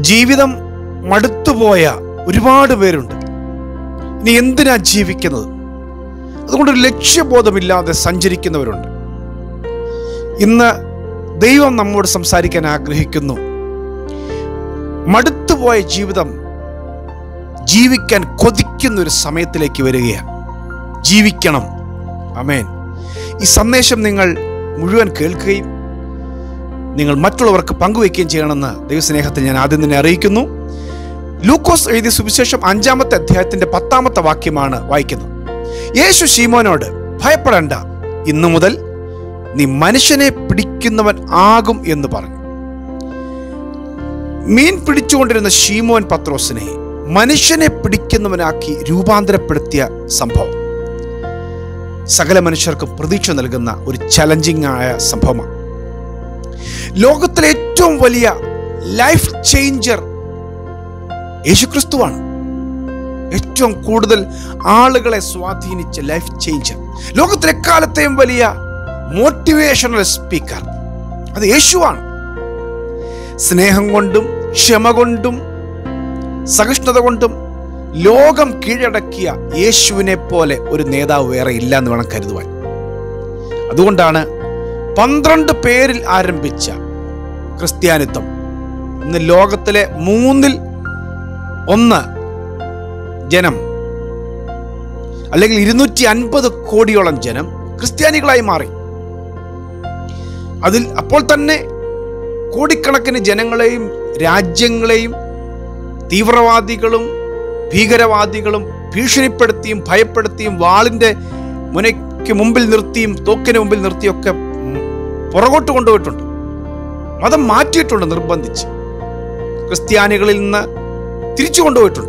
ജീവിതം മടുത്തുപോയ ഒരുപാട് പേരുണ്ട് ഇനി എന്തിനാ ജീവിക്കുന്നത് അതുകൊണ്ട് ഒരു ലക്ഷ്യബോധമില്ലാതെ സഞ്ചരിക്കുന്നവരുണ്ട് ഇന്ന് ദൈവം നമ്മോട് സംസാരിക്കാൻ ആഗ്രഹിക്കുന്നു മടുത്തുപോയ ജീവിതം ജീവിക്കാൻ കൊതിക്കുന്ന ഒരു സമയത്തിലേക്ക് വരികയാണ് ജീവിക്കണം അമേൻ ഈ സന്ദേശം നിങ്ങൾ മുഴുവൻ കേൾക്കുകയും നിങ്ങൾ മറ്റുള്ളവർക്ക് പങ്കുവയ്ക്കുകയും ചെയ്യണമെന്ന് ദൈവസ്നേഹത്തിൽ ഞാൻ ആദ്യം തന്നെ അറിയിക്കുന്നു ലൂക്കോസ് എഴുതിയ സുവിശേഷം അഞ്ചാമത്തെ അധ്യായത്തിന്റെ പത്താമത്തെ വാക്യമാണ് വായിക്കുന്നത് യേശു ശീമോനോട് ഭയപ്പെടേണ്ട ഇന്നു മുതൽ നീ മനുഷ്യനെ പിടിക്കുന്നവൻ ആകും എന്ന് പറഞ്ഞു മീൻ പിടിച്ചുകൊണ്ടിരുന്ന ഷീമോൻ പത്രോസിനെ മനുഷ്യനെ പിടിക്കുന്നവനാക്കി രൂപാന്തരപ്പെടുത്തിയ സംഭവം സകല മനുഷ്യർക്കും പ്രതീക്ഷ നൽകുന്ന ഒരു ചലഞ്ചിങ് ആയ സംഭവമാണ് ലോകത്തിലെ ഏറ്റവും വലിയ ലൈഫ് ചേഞ്ചർ യേശുക്രിസ്തുവാണ് ഏറ്റവും കൂടുതൽ ആളുകളെ സ്വാധീനിച്ച ലൈഫ് ചേഞ്ചർ ലോകത്തിലെ എക്കാലത്തെയും വലിയ മോട്ടിവേഷണൽ സ്പീക്കർ അത് യേശുവാണ് സ്നേഹം കൊണ്ടും ക്ഷമ കൊണ്ടും സഹിഷ്ണുത കൊണ്ടും ലോകം കീഴടക്കിയ യേശുവിനെ പോലെ ഒരു നേതാവ് വേറെ ഇല്ല എന്ന് വേണം കരുതുവാൻ അതുകൊണ്ടാണ് പന്ത്രണ്ട് പേരിൽ ആരംഭിച്ച ക്രിസ്ത്യാനിത്വം ഇന്ന് ലോകത്തിലെ മൂന്നിൽ ഒന്ന് ജനം അല്ലെങ്കിൽ ഇരുന്നൂറ്റി അൻപത് കോടിയോളം ജനം ക്രിസ്ത്യാനികളായി മാറി അതിൽ അപ്പോൾ തന്നെ കോടിക്കണക്കിന് ജനങ്ങളെയും രാജ്യങ്ങളെയും തീവ്രവാദികളും ഭീകരവാദികളും ഭീഷണിപ്പെടുത്തിയും ഭയപ്പെടുത്തിയും വാളിൻ്റെ മുനയ്ക്ക് മുമ്പിൽ നിർത്തിയും തോക്കിന് മുമ്പിൽ നിർത്തിയൊക്കെ ഉം, പുറകോട്ട് കൊണ്ടുപോയിട്ടുണ്ട് മതം മാറ്റിയിട്ടുണ്ട് നിർബന്ധിച്ച് ക്രിസ്ത്യാനികളിൽ നിന്ന് തിരിച്ചു കൊണ്ടുപോയിട്ടുണ്ട്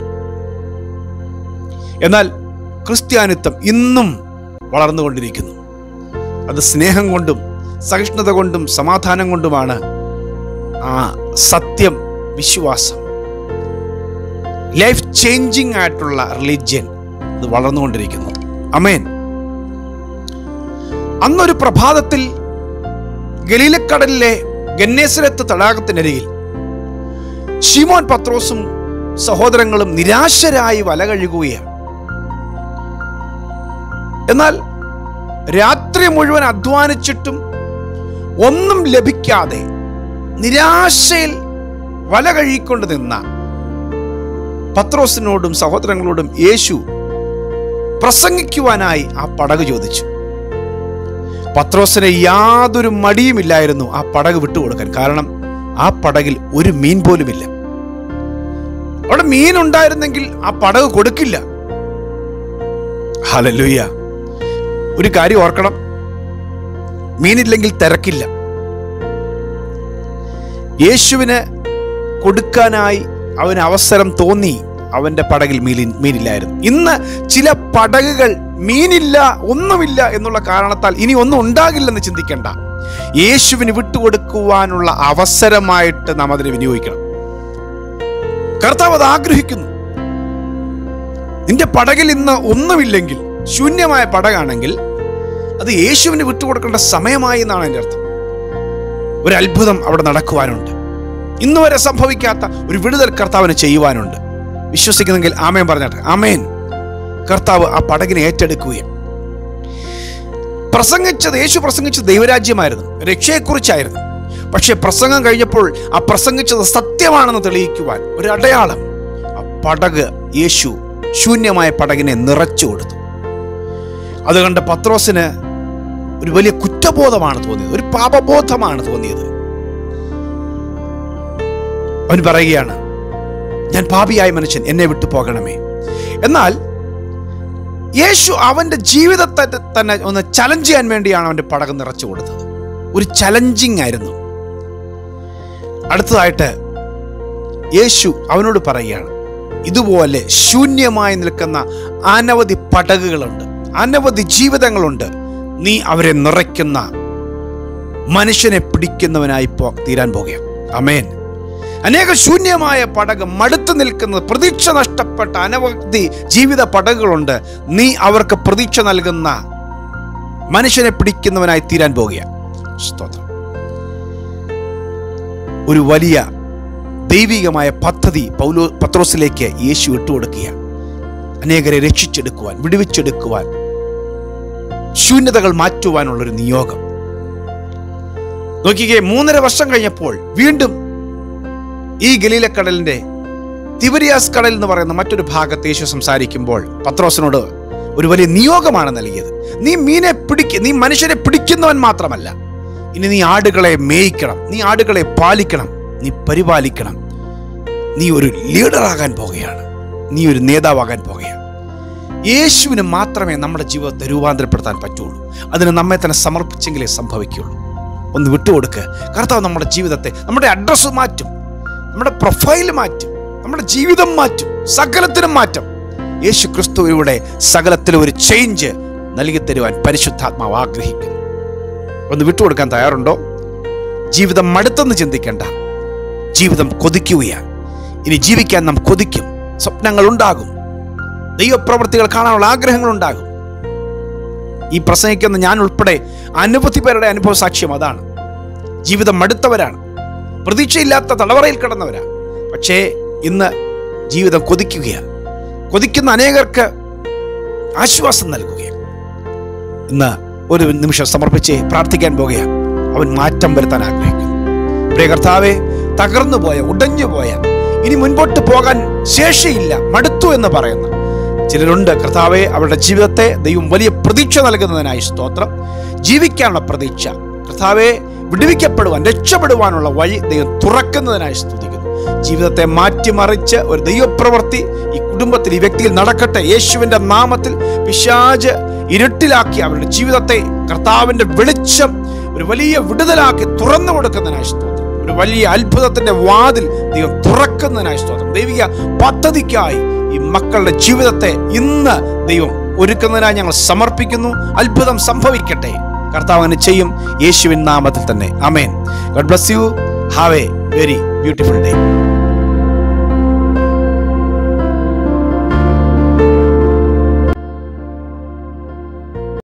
എന്നാൽ ക്രിസ്ത്യാനിത്വം ഇന്നും വളർന്നുകൊണ്ടിരിക്കുന്നു അത് സ്നേഹം കൊണ്ടും സഹിഷ്ണുത കൊണ്ടും സമാധാനം കൊണ്ടുമാണ് ആ സത്യം വിശ്വാസം ലൈഫ് ചേഞ്ചിങ് ആയിട്ടുള്ള റിലിജ്യൻ അത് വളർന്നുകൊണ്ടിരിക്കുന്നു അമേൻ അന്നൊരു പ്രഭാതത്തിൽ ഗലീലക്കടലിലെ ഗന്നേസരത്ത് തടാകത്തിനരികിൽ ഷിമോൻ പത്രോസും സഹോദരങ്ങളും നിരാശരായി വല കഴുകുകയാണ് എന്നാൽ രാത്രി മുഴുവൻ അധ്വാനിച്ചിട്ടും ഒന്നും ലഭിക്കാതെ നിരാശയിൽ വല കഴുകിക്കൊണ്ട് നിന്ന പത്രോസിനോടും സഹോദരങ്ങളോടും യേശു പ്രസംഗിക്കുവാനായി ആ പടക് ചോദിച്ചു പത്രോസിന് യാതൊരു മടിയുമില്ലായിരുന്നു ആ പടക് വിട്ടുകൊടുക്കാൻ കാരണം ആ പടകിൽ ഒരു മീൻ പോലുമില്ല അവിടെ മീൻ ഉണ്ടായിരുന്നെങ്കിൽ ആ പടക് കൊടുക്കില്ല ഹലലുയ്യ ഒരു കാര്യം ഓർക്കണം മീനില്ലെങ്കിൽ തിരക്കില്ല യേശുവിന് കൊടുക്കാനായി അവന് അവസരം തോന്നി അവന്റെ പടകിൽ മീൻ മീനില്ലായിരുന്നു ഇന്ന് ചില പടകുകൾ മീനില്ല ഒന്നുമില്ല എന്നുള്ള കാരണത്താൽ ഇനി ഒന്നും ഉണ്ടാകില്ലെന്ന് ചിന്തിക്കേണ്ട യേശുവിന് വിട്ടുകൊടുക്കുവാനുള്ള അവസരമായിട്ട് നാം അതിനെ വിനിയോഗിക്കണം കർത്താവ് അത് ആഗ്രഹിക്കുന്നു നിന്റെ പടകിൽ ഇന്ന് ഒന്നുമില്ലെങ്കിൽ ശൂന്യമായ പടകാണെങ്കിൽ അത് യേശുവിന് വിട്ടുകൊടുക്കേണ്ട സമയമായി എന്നാണ് എൻ്റെ അർത്ഥം ഒരു അത്ഭുതം അവിടെ നടക്കുവാനുണ്ട് ഇന്ന് വരെ സംഭവിക്കാത്ത ഒരു വിടുതൽ കർത്താവിന് ചെയ്യുവാനുണ്ട് വിശ്വസിക്കുന്നെങ്കിൽ ആമേൻ പറഞ്ഞാട്ടെ ആമേൻ കർത്താവ് ആ പടകിനെ ഏറ്റെടുക്കുകയും പ്രസംഗിച്ചത് യേശു പ്രസംഗിച്ചത് ദൈവരാജ്യമായിരുന്നു രക്ഷയെക്കുറിച്ചായിരുന്നു പക്ഷേ പ്രസംഗം കഴിഞ്ഞപ്പോൾ ആ പ്രസംഗിച്ചത് സത്യമാണെന്ന് തെളിയിക്കുവാൻ ഒരു അടയാളം ആ പടക് യേശു ശൂന്യമായ പടകിനെ നിറച്ചു കൊടുത്തു അത് കണ്ട് പത്രോസിന് ഒരു വലിയ കുറ്റബോധമാണ് തോന്നിയത് ഒരു പാപബോധമാണ് തോന്നിയത് അവൻ പറയുകയാണ് ഞാൻ പാപിയായ മനുഷ്യൻ എന്നെ വിട്ടു പോകണമേ എന്നാൽ യേശു അവന്റെ ജീവിതത്തെ തന്നെ ഒന്ന് ചലഞ്ച് ചെയ്യാൻ വേണ്ടിയാണ് അവന്റെ പടകം നിറച്ചു കൊടുത്തത് ഒരു ചലഞ്ചിങ് ആയിരുന്നു അടുത്തതായിട്ട് യേശു അവനോട് പറയുകയാണ് ഇതുപോലെ ശൂന്യമായി നിൽക്കുന്ന അനവധി പടകുകളുണ്ട് അനവധി ജീവിതങ്ങളുണ്ട് നീ അവരെ നിറയ്ക്കുന്ന മനുഷ്യനെ പിടിക്കുന്നവനായി പോ തീരാൻ പോകുകയാണ് അമേൻ അനേക ശൂന്യമായ പടക് മടുത്തു നിൽക്കുന്നത് പ്രതീക്ഷ നഷ്ടപ്പെട്ട അനവധി ജീവിത പടകുകളുണ്ട് നീ അവർക്ക് പ്രതീക്ഷ നൽകുന്ന മനുഷ്യനെ പിടിക്കുന്നവനായി തീരാൻ പോകുകയാണ് സ്തോത്രം ഒരു വലിയ ദൈവികമായ പദ്ധതി പൗലോ പത്രോസിലേക്ക് യേശു ഇട്ടുകൊടുക്കുക അനേകരെ രക്ഷിച്ചെടുക്കുവാൻ വിടുവിച്ചെടുക്കുവാൻ ശൂന്യതകൾ മാറ്റുവാനുള്ളൊരു നിയോഗം നോക്കിക്കേ മൂന്നര വർഷം കഴിഞ്ഞപ്പോൾ വീണ്ടും ഈ ഗലീലക്കടലിന്റെ തിബരിയാസ് കടൽ എന്ന് പറയുന്ന മറ്റൊരു ഭാഗത്ത് യേശു സംസാരിക്കുമ്പോൾ പത്രോസിനോട് ഒരു വലിയ നിയോഗമാണ് നൽകിയത് നീ മീനെ പിടിക്ക നീ മനുഷ്യരെ പിടിക്കുന്നവൻ മാത്രമല്ല ഇനി നീ ആടുകളെ മേയിക്കണം നീ ആടുകളെ പാലിക്കണം നീ പരിപാലിക്കണം നീ ഒരു ലീഡറാകാൻ പോകുകയാണ് നീ ഒരു നേതാവാകാൻ പോകുകയാണ് യേശുവിന് മാത്രമേ നമ്മുടെ ജീവിതത്തെ രൂപാന്തരപ്പെടുത്താൻ പറ്റുള്ളൂ അതിന് നമ്മെ തന്നെ സമർപ്പിച്ചെങ്കിലേ സംഭവിക്കുകയുള്ളൂ ഒന്ന് വിട്ടുകൊടുക്കുക കർത്താവ് നമ്മുടെ ജീവിതത്തെ നമ്മുടെ അഡ്രസ്സ് മാറ്റും നമ്മുടെ പ്രൊഫൈൽ മാറ്റും നമ്മുടെ ജീവിതം മാറ്റും സകലത്തിനും മാറ്റം യേശു ക്രിസ്തുവിലൂടെ സകലത്തിലും ഒരു ചേഞ്ച് നൽകി തരുവാൻ പരിശുദ്ധാത്മാവ് ആഗ്രഹിക്കുന്നു ഒന്ന് വിട്ടുകൊടുക്കാൻ തയ്യാറുണ്ടോ ജീവിതം മടുത്തെന്ന് ചിന്തിക്കേണ്ട ജീവിതം കൊതിക്കുകയാണ് ഇനി ജീവിക്കാൻ നാം കൊതിക്കും സ്വപ്നങ്ങൾ ഉണ്ടാകും ദൈവപ്രവൃത്തികൾ കാണാനുള്ള ആഗ്രഹങ്ങൾ ഉണ്ടാകും ഈ പ്രസംഗിക്കുന്ന ഞാൻ ഉൾപ്പെടെ അനവധി പേരുടെ അനുഭവ സാക്ഷ്യം അതാണ് ജീവിതം മടുത്തവരാണ് പ്രതീക്ഷയില്ലാത്ത തടവറയിൽ കിടന്നവരാണ് പക്ഷേ ഇന്ന് ജീവിതം കൊതിക്കുകയാണ് കൊതിക്കുന്ന അനേകർക്ക് ആശ്വാസം നൽകുകയാണ് ഇന്ന് ഒരു നിമിഷം സമർപ്പിച്ച് പ്രാർത്ഥിക്കാൻ പോകുകയാണ് അവൻ മാറ്റം വരുത്താൻ ആഗ്രഹിക്കുന്നു പ്രിയ കർത്താവെ തകർന്നു പോയ ഉടഞ്ഞു പോയ ഇനി മുൻപോട്ട് പോകാൻ ശേഷിയില്ല മടുത്തു എന്ന് പറയുന്ന ചിലരുണ്ട് കർത്താവെ അവരുടെ ജീവിതത്തെ ദൈവം വലിയ പ്രതീക്ഷ നൽകുന്നതിനായി സ്തോത്രം ജീവിക്കാനുള്ള പ്രതീക്ഷ കർത്താവെ വിടുവിക്കപ്പെടുവാൻ രക്ഷപ്പെടുവാനുള്ള വഴി ദൈവം തുറക്കുന്നതിനായി സ്തുതിക്കുന്നു ജീവിതത്തെ മാറ്റിമറിച്ച് ഒരു ദൈവപ്രവൃത്തി ഈ കുടുംബത്തിൽ ഈ വ്യക്തിയിൽ നടക്കട്ടെ യേശുവിന്റെ നാമത്തിൽ പിശാജ് ഇരുട്ടിലാക്കി അവരുടെ ജീവിതത്തെ കർത്താവിന്റെ വെളിച്ചം ഒരു വലിയ വിടുതലാക്കി തുറന്നു കൊടുക്കുന്നതിനായി സ്തോത്രം ഒരു വലിയ അത്ഭുതത്തിന്റെ വാതിൽ ദൈവം തുറക്കുന്നതിനായി സ്തോത്രം ദൈവിക പദ്ധതിക്കായി ഈ മക്കളുടെ ജീവിതത്തെ ഇന്ന് ദൈവം ഒരുക്കുന്നതിനായി ഞങ്ങൾ സമർപ്പിക്കുന്നു അത്ഭുതം സംഭവിക്കട്ടെ കർത്താവ് അങ്ങനെ ചെയ്യും യേശുവിൻ നാമത്തിൽ തന്നെ amen God bless you have a very beautiful day